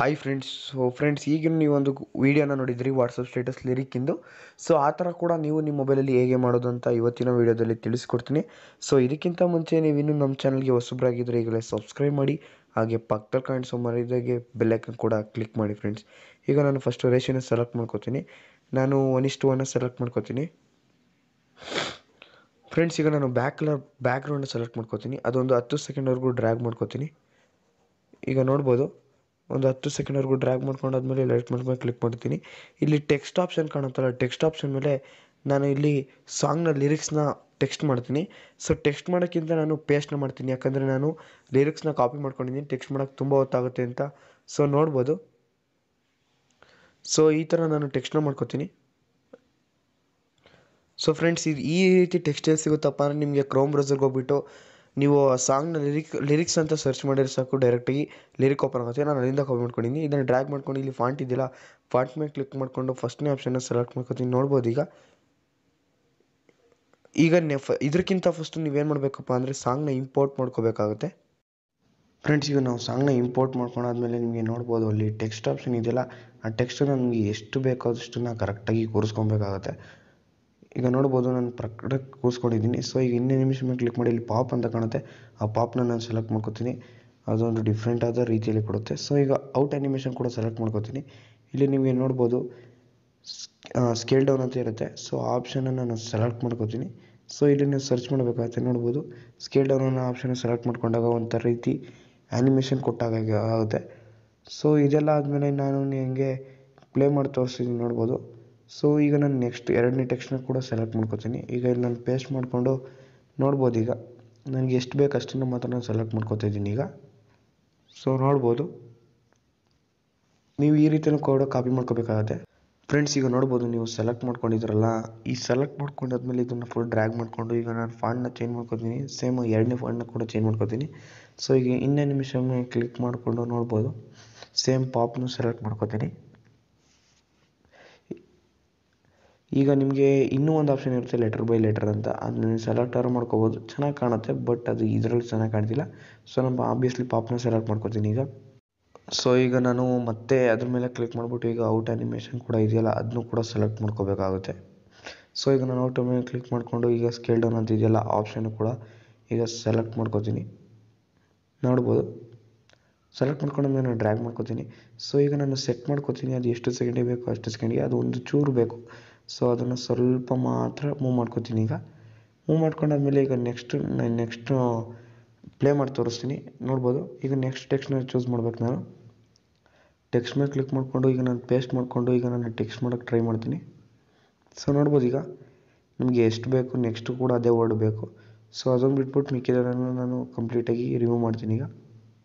hi friends so friends ಈಗ ನೀವೊಂದು ವೀಡಿಯೋನ ನೋಡಿದ್ರಿ ವಾಟ್ಸಪ್ ಸ್ಟೇಟಸ್ ಲಿರಿಕ್ಕಿಂದು ಸೊ ಆ ಥರ ಕೂಡ ನೀವು ನಿಮ್ಮ ಮೊಬೈಲಲ್ಲಿ ಹೇಗೆ ಮಾಡೋದು ಅಂತ ಇವತ್ತಿನ ವೀಡಿಯೋದಲ್ಲಿ ತಿಳಿಸ್ಕೊಡ್ತೀನಿ ಸೊ ಇದಕ್ಕಿಂತ ಮುಂಚೆ ನೀವು ಇನ್ನೂ ನಮ್ಮ ಚಾನಲ್ಗೆ ಹೊಸಬ್ರಾಗಿದ್ದರೆ ಈಗಲೇ ಸಬ್ಸ್ಕ್ರೈಬ್ ಮಾಡಿ ಹಾಗೆ ಪಕ್ಕದಲ್ಲಿ ಕಾಣಿಸೋ ಮರಿದಾಗೆ ಬೆಲ್ಲೈಕನ್ ಕೂಡ ಕ್ಲಿಕ್ ಮಾಡಿ ಫ್ರೆಂಡ್ಸ್ ಈಗ ನಾನು ಫಸ್ಟು ರೇಷನ್ನ ಸೆಲೆಕ್ಟ್ ಮಾಡ್ಕೋತೀನಿ ನಾನು ಒನ್ ಇಷ್ಟು ಒನ್ನ ಸೆಲೆಕ್ಟ್ ಮಾಡ್ಕೋತೀನಿ ಫ್ರೆಂಡ್ಸ್ ಈಗ ನಾನು ಬ್ಯಾಕ್ ಕಲರ್ ಬ್ಯಾಕ್ಗ್ರೌಂಡ್ ಸೆಲೆಕ್ಟ್ ಮಾಡ್ಕೋತೀನಿ ಅದೊಂದು ಹತ್ತು ಸೆಕೆಂಡ್ವರೆಗೂ ಡ್ರ್ಯಾಗ್ ಮಾಡ್ಕೋತೀನಿ ಈಗ ನೋಡ್ಬೋದು ಒಂದು ಹತ್ತು ಸೆಕೆಂಡ್ವರೆಗೂ ಡ್ರ್ಯಾಗ್ ಮಾಡ್ಕೊಂಡಾದ್ಮೇಲೆ ಲೈಟ್ ಮಾಡ್ಕೊಂಡು ಕ್ಲಿಕ್ ಮಾಡ್ತೀನಿ ಇಲ್ಲಿ ಟೆಕ್ಸ್ಟ್ ಆಪ್ಷನ್ ಕಾಣುತ್ತಲ್ಲ ಟೆಕ್ಸ್ಟ್ ಆಪ್ಷನ್ ಮೇಲೆ ನಾನು ಇಲ್ಲಿ ಸಾಂಗ್ನ ಲಿರಿಕ್ಸ್ನ ಟೆಕ್ಸ್ಟ್ ಮಾಡ್ತೀನಿ ಸೊ ಟೆಕ್ಸ್ಟ್ ಮಾಡೋಕ್ಕಿಂತ ನಾನು ಪೇಸ್ಟ್ನ ಮಾಡ್ತೀನಿ ಯಾಕಂದರೆ ನಾನು ಲಿರಿಕ್ಸ್ನ ಕಾಪಿ ಮಾಡ್ಕೊಂಡಿದ್ದೀನಿ ಟೆಕ್ಸ್ಟ್ ಮಾಡೋಕ್ಕೆ ತುಂಬ ಹೊತ್ತಾಗುತ್ತೆ ಅಂತ ಸೊ ನೋಡ್ಬೋದು ಸೊ ಈ ಥರ ನಾನು ಟೆಕ್ಸ್ಟ್ನ ಮಾಡ್ಕೋತೀನಿ ಸೊ ಫ್ರೆಂಡ್ಸ್ ಇದು ಈ ರೀತಿ ಟೆಕ್ಸ್ಟ್ ಎಲ್ಲಿ ಸಿಗುತ್ತಪ್ಪ ಅಂದರೆ ನಿಮಗೆ ಕ್ರೋಮ್ ಬ್ರೌಸರ್ಗೆ ಹೋಗ್ಬಿಟ್ಟು ನೀವು ಆ ಸಾಂಗ್ನ ಲಿರಿಕ್ ಲಿರಿಕ್ಸ್ ಅಂತ ಸರ್ಚ್ ಮಾಡಿದ್ರೆ ಸಾಕು ಡೈರೆಕ್ಟಾಗಿ ಲಿರಿಕ್ ಓಪನ್ ಆಗುತ್ತೆ ನಾನು ಅಲ್ಲಿಂದ ಕಾಪಿ ಮಾಡ್ಕೊಂಡಿದ್ದೀನಿ ಇದನ್ನು ಡ್ರ್ಯಾಗ್ ಮಾಡ್ಕೊಂಡು ಇಲ್ಲಿ ಫಾಂಟ್ ಇದೆಯಲ್ಲ ಫಾಂಟ್ ಮೇಲೆ ಕ್ಲಿಕ್ ಮಾಡಿಕೊಂಡು ಫಸ್ಟ್ನೇ ಆಪ್ಷನ್ನ ಸೆಲೆಕ್ಟ್ ಮಾಡ್ಕೊತೀನಿ ನೋಡ್ಬೋದು ಈಗ ಈಗ ನೆಫ್ ಇದಕ್ಕಿಂತ ಫಸ್ಟು ನೀವೇನು ಮಾಡಬೇಕಪ್ಪ ಅಂದರೆ ಸಾಂಗ್ನ ಇಂಪೋರ್ಟ್ ಮಾಡ್ಕೋಬೇಕಾಗುತ್ತೆ ಫ್ರೆಂಡ್ಸ್ ಈಗ ನಾವು ಸಾಂಗ್ನ ಇಂಪೋರ್ಟ್ ಮಾಡ್ಕೊಂಡಾದ್ಮೇಲೆ ನಿಮಗೆ ನೋಡ್ಬೋದು ಅಲ್ಲಿ ಟೆಕ್ಸ್ಟ್ ಆಪ್ಷನ್ ಇದೆಯಲ್ಲ ಆ ಟೆಕ್ಸ್ಟನ್ನು ನಮಗೆ ಎಷ್ಟು ಬೇಕೋ ಅಷ್ಟನ್ನು ಕರೆಕ್ಟಾಗಿ ಕೂರಿಸ್ಕೊಬೇಕಾಗತ್ತೆ ಈಗ ನೋಡ್ಬೋದು ನಾನು ಪ್ರಕಟಕ್ಕೆ ಕೂರಿಸ್ಕೊಂಡಿದ್ದೀನಿ ಸೊ ಈಗ ಇನ್ನೇ ನಿಮಿಷ ಮೇಲೆ ಕ್ಲಿಕ್ ಮಾಡಿ ಇಲ್ಲಿ ಪಾಪ್ ಅಂತ ಕಾಣುತ್ತೆ ಆ ಪಾಪ್ನ ನಾನು ಸೆಲೆಕ್ಟ್ ಮಾಡ್ಕೊತೀನಿ ಅದೊಂದು ಡಿಫ್ರೆಂಟ್ ಆದ ರೀತಿಯಲ್ಲಿ ಕೊಡುತ್ತೆ ಸೊ ಈಗ ಔಟ್ ಆ್ಯನಿಮೇಷನ್ ಕೂಡ ಸೆಲೆಕ್ಟ್ ಮಾಡ್ಕೊತೀನಿ ಇಲ್ಲಿ ನಿಮಗೆ ನೋಡ್ಬೋದು ಸ್ಕೇಲ್ ಡೌನ್ ಅಂತ ಇರುತ್ತೆ ಸೊ ಆ ಆಪ್ಷನನ್ನು ನಾನು ಸೆಲೆಕ್ಟ್ ಮಾಡ್ಕೋತೀನಿ ಸೊ ಇಲ್ಲಿ ನೀವು ಸರ್ಚ್ ಮಾಡಬೇಕಾಗುತ್ತೆ ನೋಡ್ಬೋದು ಸ್ಕೇಲ್ ಡೌನ್ ಅನ್ನೋ ಆಪ್ಷನ್ ಸೆಲೆಕ್ಟ್ ಮಾಡ್ಕೊಂಡಾಗ ಒಂಥರ ರೀತಿ ಆ್ಯನಿಮೇಷನ್ ಕೊಟ್ಟಾಗ ಆಗುತ್ತೆ ಸೊ ಇದೆಲ್ಲ ಆದಮೇಲೆ ನಾನು ನಿಮಗೆ ಪ್ಲೇ ಮಾಡಿ ತೋರಿಸ್ತೀನಿ ನೋಡ್ಬೋದು ಸೊ ಈಗ ನಾನು ನೆಕ್ಸ್ಟ್ ಎರಡನೇ ಟೆಕ್ಸ್ಟ್ನ ಕೂಡ ಸೆಲೆಕ್ಟ್ ಮಾಡ್ಕೋತೀನಿ ಈಗ ಇಲ್ಲಿ ನಾನು ಪೇಸ್ಟ್ ಮಾಡಿಕೊಂಡು ನೋಡ್ಬೋದು ಈಗ ನನಗೆ ಎಷ್ಟು ಬೇಕು ಅಷ್ಟನ್ನು ಮಾತ್ರ ನಾನು ಸೆಲೆಕ್ಟ್ ಮಾಡ್ಕೋತಾ ಇದ್ದೀನಿ ಈಗ ಸೊ ನೋಡ್ಬೋದು ನೀವು ಈ ರೀತಿಯೂ ಕೂಡ ಕಾಪಿ ಮಾಡ್ಕೋಬೇಕಾಗತ್ತೆ ಫ್ರೆಂಡ್ಸ್ ಈಗ ನೋಡ್ಬೋದು ನೀವು ಸೆಲೆಕ್ಟ್ ಮಾಡ್ಕೊಂಡಿದ್ರಲ್ಲ ಈ ಸೆಲೆಕ್ಟ್ ಮಾಡ್ಕೊಂಡಾದ್ಮೇಲೆ ಇದನ್ನು ಫುಲ್ ಡ್ರ್ಯಾಗ್ ಮಾಡಿಕೊಂಡು ಈಗ ನಾನು ಫಾಂಟ್ನ ಚೇಂಜ್ ಮಾಡ್ಕೋತೀನಿ ಸೇಮ್ ಎರಡನೇ ಫಾಂಟ್ನ ಕೂಡ ಚೇಂಜ್ ಮಾಡ್ಕೋತೀನಿ ಸೊ ಈಗ ಇನ್ನೇ ನಿಮಿಷ ಕ್ಲಿಕ್ ಮಾಡಿಕೊಂಡು ನೋಡ್ಬೋದು ಸೇಮ್ ಪಾಪ್ನು ಸೆಲೆಕ್ಟ್ ಮಾಡ್ಕೋತೀನಿ ಈಗ ನಿಮಗೆ ಇನ್ನೂ ಒಂದು ಆಪ್ಷನ್ ಇರುತ್ತೆ ಲೆಟರ್ ಬೈ ಲೆಟರ್ ಅಂತ ಅದನ್ನ ನೀವು ಸೆಲೆಕ್ಟರ್ ಮಾಡ್ಕೋಬೋದು ಚೆನ್ನಾಗಿ ಕಾಣುತ್ತೆ ಬಟ್ ಅದು ಇದರಲ್ಲಿ ಚೆನ್ನಾಗಿ ಕಾಣ್ತಿಲ್ಲ ಸೊ ನಾನು ಆಬ್ವಿಯಸ್ಲಿ ಪಾಪ್ನ ಸೆಲೆಕ್ಟ್ ಮಾಡ್ಕೋತೀನಿ ಈಗ ಸೊ ಈಗ ನಾನು ಮತ್ತೆ ಅದ್ರ ಮೇಲೆ ಕ್ಲಿಕ್ ಮಾಡಿಬಿಟ್ಟು ಈಗ ಔಟ್ ಆ್ಯನಿಮೇಷನ್ ಕೂಡ ಇದೆಯಲ್ಲ ಅದನ್ನು ಕೂಡ ಸೆಲೆಕ್ಟ್ ಮಾಡ್ಕೋಬೇಕಾಗುತ್ತೆ ಸೊ ಈಗ ನಾನು ಔಟ್ ಮೇಲೆ ಕ್ಲಿಕ್ ಮಾಡಿಕೊಂಡು ಈಗ ಸ್ಕೇಲ್ ಡೌನ್ ಅಂತ ಇದೆಯಲ್ಲ ಆಪ್ಷನ್ನು ಕೂಡ ಈಗ ಸೆಲೆಕ್ಟ್ ಮಾಡ್ಕೋತೀನಿ ನೋಡ್ಬೋದು ಸೆಲೆಕ್ಟ್ ಮಾಡ್ಕೊಂಡ್ಮೇಲೆ ನಾನು ಡ್ರ್ಯಾಗ್ ಮಾಡ್ಕೋತೀನಿ ಸೊ ಈಗ ನಾನು ಸೆಟ್ ಮಾಡ್ಕೋತೀನಿ ಅದು ಎಷ್ಟು ಸೆಕೆಂಡಿಗೆ ಬೇಕು ಅಷ್ಟು ಸೆಕೆಂಡಿಗೆ ಅದು ಒಂದು ಚೂರು ಬೇಕು ಸೊ ಅದನ್ನು ಸ್ವಲ್ಪ ಮಾತ್ರ ಮೂವ್ ಮಾಡ್ಕೋತೀನಿ ಈಗ ಮೂವ್ ಮಾಡ್ಕೊಂಡಾದ್ಮೇಲೆ ಈಗ ನೆಕ್ಸ್ಟ್ ನೆಕ್ಸ್ಟ್ ಪ್ಲೇ ಮಾಡಿ ತೋರಿಸ್ತೀನಿ ನೋಡ್ಬೋದು ಈಗ ನೆಕ್ಸ್ಟ್ ಟೆಕ್ಸ್ಟ್ನ ಚೂಸ್ ಮಾಡ್ಬೇಕು ನಾನು ಟೆಕ್ಸ್ಟ್ ಮೇಲೆ ಕ್ಲಿಕ್ ಮಾಡಿಕೊಂಡು ಈಗ ನಾನು ಪೇಸ್ಟ್ ಮಾಡಿಕೊಂಡು ಈಗ ನಾನು ಟೆಕ್ಸ್ಟ್ ಮಾಡೋಕ್ಕೆ ಟ್ರೈ ಮಾಡ್ತೀನಿ ಸೊ ನೋಡ್ಬೋದು ಈಗ ನಿಮಗೆ ಎಷ್ಟು ಬೇಕು ನೆಕ್ಸ್ಟು ಕೂಡ ಅದೇ ವರ್ಡ್ ಬೇಕು ಸೊ ಅದನ್ನು ಬಿಟ್ಬಿಟ್ಟು ಮಿಕ್ಕಿದ್ದನ್ನು ನಾನು ಕಂಪ್ಲೀಟಾಗಿ ರಿಮೂವ್ ಮಾಡ್ತೀನಿ ಈಗ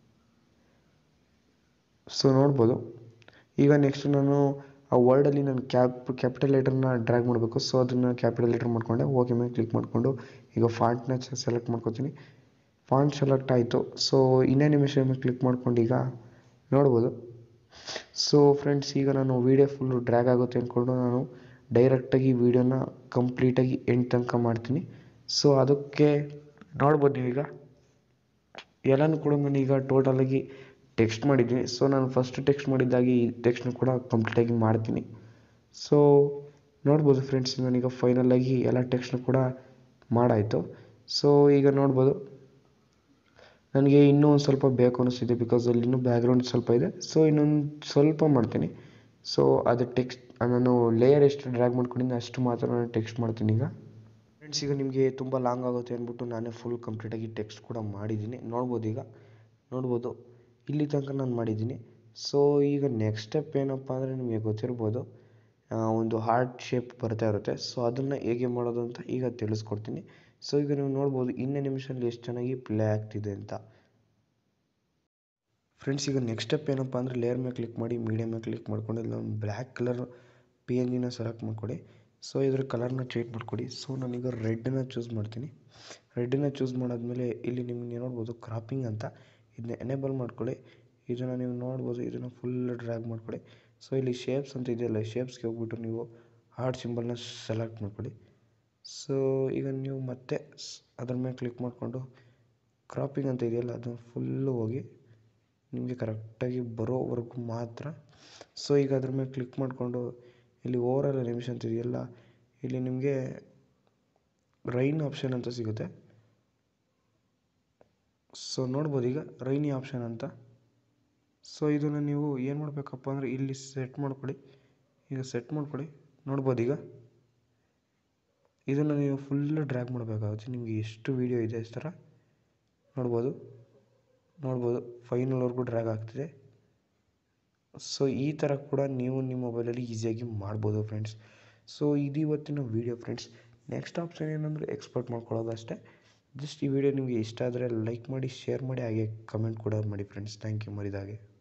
ಸೊ ನೋಡ್ಬೋದು ಈಗ ನೆಕ್ಸ್ಟ್ ನಾನು ಆ ವರ್ಡಲ್ಲಿ ನಾನು ಕ್ಯಾಪ್ ಕ್ಯಾಪಿಟಲ್ ಲೆಟರ್ನ ಡ್ರ್ಯಾಗ್ ಮಾಡಬೇಕು ಸೊ ಅದನ್ನು ಕ್ಯಾಪಿಟಲ್ ಲೆಟರ್ ಮಾಡಿಕೊಂಡೆ ಓಕೆ ಮೇಲೆ ಕ್ಲಿಕ್ ಮಾಡಿಕೊಂಡು ಈಗ ಫಾಂಟ್ನ ಸೆಲೆಕ್ಟ್ ಮಾಡ್ಕೊತೀನಿ ಫಾಂಟ್ ಸೆಲೆಕ್ಟ್ ಆಯಿತು ಸೊ ಇನ್ನೇ ನಿಮಿಷ ಮೇಲೆ ಕ್ಲಿಕ್ ಮಾಡ್ಕೊಂಡು ಈಗ ನೋಡ್ಬೋದು ಸೊ ಫ್ರೆಂಡ್ಸ್ ಈಗ ನಾನು ವೀಡಿಯೋ ಫುಲ್ಲು ಡ್ರ್ಯಾಗ್ ಆಗುತ್ತೆ ಅಂದ್ಕೊಂಡು ನಾನು ಡೈರೆಕ್ಟಾಗಿ ವೀಡಿಯೋನ ಕಂಪ್ಲೀಟಾಗಿ ಎಂಡ್ ತನಕ ಮಾಡ್ತೀನಿ ಸೊ ಅದಕ್ಕೆ ನೋಡ್ಬೋದು ನೀವೀಗ ಎಲ್ಲನೂ ಕೂಡ ನಾನು ಈಗ ಟೋಟಲಾಗಿ ಟೆಕ್ಸ್ಟ್ ಮಾಡಿದ್ದೀನಿ ಸೊ ನಾನು ಫಸ್ಟ್ ಟೆಕ್ಸ್ಟ್ ಮಾಡಿದ್ದಾಗಿ ಈ ಟೆಕ್ಸ್ಟ್ನ ಕೂಡ ಕಂಪ್ಲೀಟಾಗಿ ಮಾಡ್ತೀನಿ ಸೊ ನೋಡ್ಬೋದು ಫ್ರೆಂಡ್ಸ್ ನಾನೀಗ ಫೈನಲಾಗಿ ಎಲ್ಲ ಟೆಕ್ಸ್ಟ್ನ ಕೂಡ ಮಾಡಾಯಿತು ಸೊ ಈಗ ನೋಡ್ಬೋದು ನನಗೆ ಇನ್ನೂ ಒಂದು ಸ್ವಲ್ಪ ಬೇಕು ಅನ್ನಿಸ್ತಿದೆ ಬಿಕಾಸ್ ಅಲ್ಲಿ ಇನ್ನೂ ಬ್ಯಾಕ್ಗ್ರೌಂಡ್ ಸ್ವಲ್ಪ ಇದೆ ಸೊ ಇನ್ನೊಂದು ಸ್ವಲ್ಪ ಮಾಡ್ತೀನಿ ಸೊ ಅದು ಟೆಕ್ಸ್ಟ್ ನಾನು ಲೇಯರ್ ಎಷ್ಟು ಡ್ರ್ಯಾಗ್ ಮಾಡ್ಕೊಂಡಿದ್ದೀನಿ ಅಷ್ಟು ಮಾತ್ರ ನಾನು ಟೆಕ್ಸ್ಟ್ ಮಾಡ್ತೀನಿ ಈಗ ಫ್ರೆಂಡ್ಸ್ ಈಗ ನಿಮಗೆ ತುಂಬ ಲಾಂಗ್ ಆಗುತ್ತೆ ಅಂದ್ಬಿಟ್ಟು ನಾನೇ ಫುಲ್ ಕಂಪ್ಲೀಟಾಗಿ ಟೆಕ್ಸ್ಟ್ ಕೂಡ ಮಾಡಿದ್ದೀನಿ ನೋಡ್ಬೋದು ಈಗ ನೋಡ್ಬೋದು ಇಲ್ಲಿ ತನಕ ನಾನು ಮಾಡಿದ್ದೀನಿ ಸೊ ಈಗ ನೆಕ್ಸ್ಟ್ ಸ್ಟೆಪ್ ಏನಪ್ಪ ಅಂದರೆ ನಿಮಗೆ ಗೊತ್ತಿರ್ಬೋದು ಒಂದು ಹಾರ್ಟ್ ಶೇಪ್ ಬರ್ತಾ ಇರುತ್ತೆ ಸೊ ಅದನ್ನು ಹೇಗೆ ಮಾಡೋದು ಅಂತ ಈಗ ತಿಳಿಸ್ಕೊಡ್ತೀನಿ ಸೊ ಈಗ ನೀವು ನೋಡ್ಬೋದು ಇನ್ನೇ ನಿಮಿಷದಲ್ಲಿ ಎಷ್ಟು ಚೆನ್ನಾಗಿ ಪ್ಲೇ ಆಗ್ತಿದೆ ಅಂತ ಫ್ರೆಂಡ್ಸ್ ಈಗ ನೆಕ್ಸ್ಟ್ ಸ್ಟೆಪ್ ಏನಪ್ಪ ಅಂದರೆ ಲೇಯರ್ ಮೇಲೆ ಕ್ಲಿಕ್ ಮಾಡಿ ಮೀಡಿಯಮ್ ಮೇಲೆ ಕ್ಲಿಕ್ ಮಾಡ್ಕೊಂಡು ಇಲ್ಲಿ ಒಂದು ಬ್ಲ್ಯಾಕ್ ಕಲರ್ ಪಿ ಎನ್ ಜಿನ ಸೆಲೆಕ್ಟ್ ಮಾಡ್ಕೊಡಿ ಸೊ ಇದ್ರ ಕಲರ್ನ ಚೇಂಜ್ ಮಾಡ್ಕೊಡಿ ಸೊ ನಾನೀಗ ರೆಡ್ನ ಚೂಸ್ ಮಾಡ್ತೀನಿ ರೆಡ್ನ ಚೂಸ್ ಮಾಡಾದ್ಮೇಲೆ ಇಲ್ಲಿ ನಿಮಗೆ ನೋಡ್ಬೋದು ಕ್ರಾಪಿಂಗ್ ಅಂತ ಇದನ್ನ ಎನೇಬಲ್ ಮಾಡ್ಕೊಳ್ಳಿ ಇದನ್ನು ನೀವು ನೋಡ್ಬೋದು ಇದನ್ನು ಫುಲ್ ಡ್ರ್ಯಾಗ್ ಮಾಡ್ಕೊಳ್ಳಿ ಸೊ ಇಲ್ಲಿ ಶೇಪ್ಸ್ ಅಂತ ಇದೆಯಲ್ಲ ಶೇಪ್ಸ್ಗೆ ಹೋಗ್ಬಿಟ್ಟು ನೀವು ಹಾರ್ಟ್ ಸಿಂಬಲ್ನ ಸೆಲೆಕ್ಟ್ ಮಾಡ್ಕೊಳ್ಳಿ ಸೊ ಈಗ ನೀವು ಮತ್ತೆ ಅದ್ರ ಮೇಲೆ ಕ್ಲಿಕ್ ಮಾಡಿಕೊಂಡು ಕ್ರಾಪಿಂಗ್ ಅಂತ ಇದೆಯಲ್ಲ ಅದನ್ನು ಫುಲ್ಲು ಹೋಗಿ ನಿಮಗೆ ಕರೆಕ್ಟಾಗಿ ಬರೋವರೆಗೂ ಮಾತ್ರ ಸೊ ಈಗ ಅದ್ರ ಮೇಲೆ ಕ್ಲಿಕ್ ಮಾಡಿಕೊಂಡು ಇಲ್ಲಿ ಓವರಾಲ್ ನಿಮಿಷ ಅಂತ ಇದೆಯಲ್ಲ ಇಲ್ಲಿ ನಿಮಗೆ ರೈನ್ ಆಪ್ಷನ್ ಅಂತ ಸಿಗುತ್ತೆ ಸೊ ನೋಡ್ಬೋದು ಈಗ ರೈನಿ ಆಪ್ಷನ್ ಅಂತ ಸೊ ಇದನ್ನು ನೀವು ಏನು ಮಾಡಬೇಕಪ್ಪ ಅಂದರೆ ಇಲ್ಲಿ ಸೆಟ್ ಮಾಡ್ಕೊಳ್ಳಿ ಈಗ ಸೆಟ್ ಮಾಡ್ಕೊಳ್ಳಿ ನೋಡ್ಬೋದು ಈಗ ಇದನ್ನು ನೀವು ಫುಲ್ಲು ಡ್ರ್ಯಾಗ್ ಮಾಡಬೇಕಾಗುತ್ತೆ ನಿಮಗೆ ಎಷ್ಟು ವೀಡಿಯೋ ಇದೆ ಈ ಥರ ನೋಡ್ಬೋದು ನೋಡ್ಬೋದು ಫೈನಲ್ವರೆಗೂ ಡ್ರ್ಯಾಗ್ ಆಗ್ತಿದೆ ಸೊ ಈ ಥರ ಕೂಡ ನೀವು ನಿಮ್ಮ ಮೊಬೈಲಲ್ಲಿ ಈಸಿಯಾಗಿ ಮಾಡ್ಬೋದು ಫ್ರೆಂಡ್ಸ್ ಸೊ ಇದು ಇವತ್ತಿನ ವೀಡಿಯೋ ಫ್ರೆಂಡ್ಸ್ ನೆಕ್ಸ್ಟ್ ಆಪ್ಷನ್ ಏನಂದರೆ ಎಕ್ಸ್ಪೋರ್ಟ್ ಮಾಡ್ಕೊಳ್ಳೋದು ಅಷ್ಟೇ ಜಸ್ಟ್ ಈ ವಿಡಿಯೋ ನಿಮಗೆ ಇಷ್ಟ ಆದರೆ ಲೈಕ್ ಮಾಡಿ ಶೇರ್ ಮಾಡಿ ಹಾಗೆ ಕಮೆಂಟ್ ಕೂಡ ಮಾಡಿ ಫ್ರೆಂಡ್ಸ್ ಥ್ಯಾಂಕ್ ಯು ಮರಿದಾಗೆ